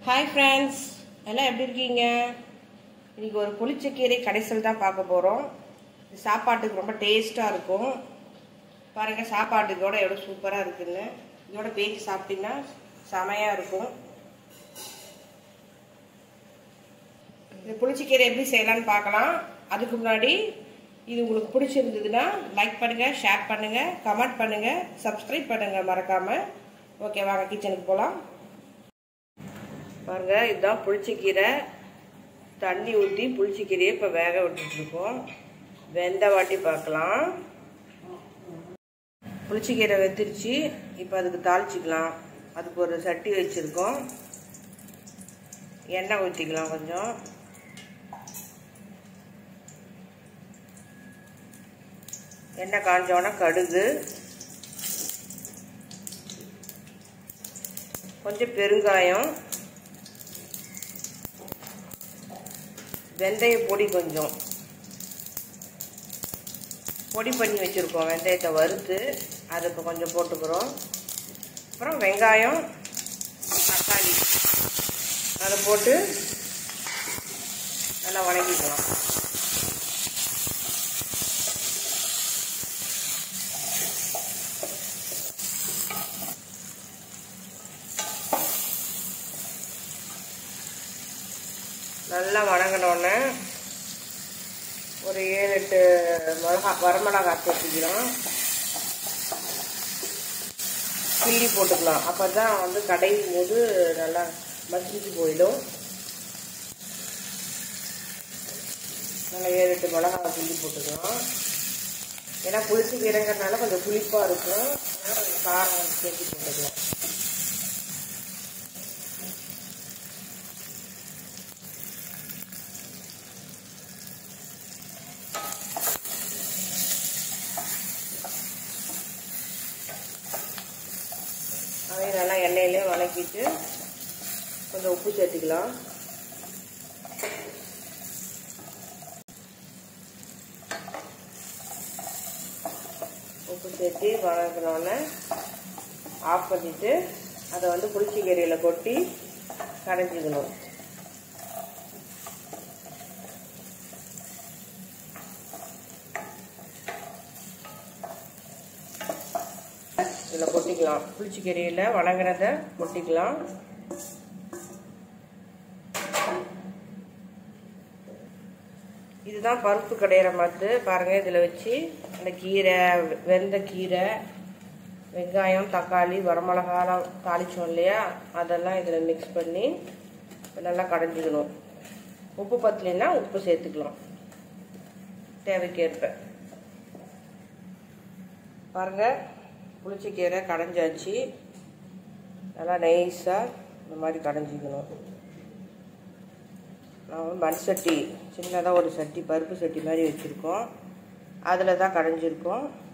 hi friends எல்லாம் எப்படி இருக்கீங்க இன்னைக்கு ஒரு புளிச்சக்கீரை கடைசல் தான் பார்க்க போகிறோம் இது சாப்பாட்டுக்கு ரொம்ப டேஸ்ட்டாக இருக்கும் பாருங்கள் சாப்பாட்டுக்கோட எவ்வளோ சூப்பராக இருக்குன்னு இதோட பேச்சு சாப்பிட்டீங்கன்னா செமையாக இருக்கும் இந்த புளிச்சக்கீரை எப்படி செய்யலாம்னு பார்க்கலாம் அதுக்கு முன்னாடி இது உங்களுக்கு பிடிச்சிருந்ததுன்னா லைக் பண்ணுங்கள் ஷேர் பண்ணுங்கள் கமெண்ட் பண்ணுங்கள் சப்ஸ்கிரைப் பண்ணுங்கள் மறக்காமல் ஓகே வாங்க கிச்சனுக்கு போகலாம் பாருங்க இதுதான் புளிச்சக்கீரை தண்ணி ஊற்றி புளிச்சக்கீரையை இப்போ வேக விட்டுட்ருக்கோம் வெந்த வாட்டி பார்க்கலாம் புளிச்சக்கீரை வெந்துருச்சு இப்போ அதுக்கு தாளிச்சிக்கலாம் அதுக்கு ஒரு சட்டி வச்சுருக்கோம் எண்ணெய் ஊற்றிக்கலாம் கொஞ்சம் எண்ணெய் காஞ்சோன்னா கடுகு கொஞ்சம் பெருங்காயம் வெந்தய பொடி கொஞ்சம் பொடி பண்ணி வச்சுருக்கோம் வெந்தயத்தை வறுத்து அதை இப்போ கொஞ்சம் போட்டுக்கிறோம் அப்புறம் வெங்காயம் தக்காளி அதை போட்டு நல்லா வணங்கிக்கலாம் நல்லா வணங்கினோடனே ஒரு ஏழு எட்டு மிளகா வரமிளகா சேர்த்துக்கலாம் கிள்ளி போட்டுக்கலாம் அப்போ தான் வந்து கடையும் போது நல்லா மசிஞ்சு போயிடும் நல்லா ஏழு எட்டு மிளகா கிள்ளி போட்டுக்கலாம் ஏன்னா புளிச்சு இறங்குறதுனால கொஞ்சம் புளிப்பாக இருக்கும் அதனால் கொஞ்சம் காரம் சேர்த்து போட்டுக்கலாம் அதையும் நல்லா எண்ணெயிலே வதக்கிட்டு கொஞ்சம் உப்பு சேர்த்துக்கலாம் உப்பு சேர்த்து வதக்கினோடனே ஆஃப் பண்ணிவிட்டு அதை வந்து புளிச்சிக்கீரையில் கொட்டி கரைஞ்சிக்கணும் இதில் கொட்டிக்கலாம் புளிச்சிக்கீரையில் வணங்குறத கொட்டிக்கலாம் இதுதான் பருப்பு கடையிற மத்து பாருங்கள் இதில் வச்சு அந்த கீரை வெந்த கீரை வெங்காயம் தக்காளி வரமிளகாலாம் தாளித்தோம் இல்லையா அதெல்லாம் இதில் மிக்ஸ் பண்ணி நல்லா கடைஞ்சிக்கணும் உப்பு பத்தலைன்னா உப்பு சேர்த்துக்கலாம் தேவைக்கேற்ப பாருங்கள் புளிச்சக்கீரை கடைஞ்சாச்சு நல்லா நைஸாக இந்த மாதிரி கடைஞ்சிக்கணும் நான் மண் சட்டி சின்னதாக ஒரு சட்டி பருப்பு சட்டி மாதிரி வச்சுருக்கோம் அதில் தான் கடைஞ்சிருக்கோம்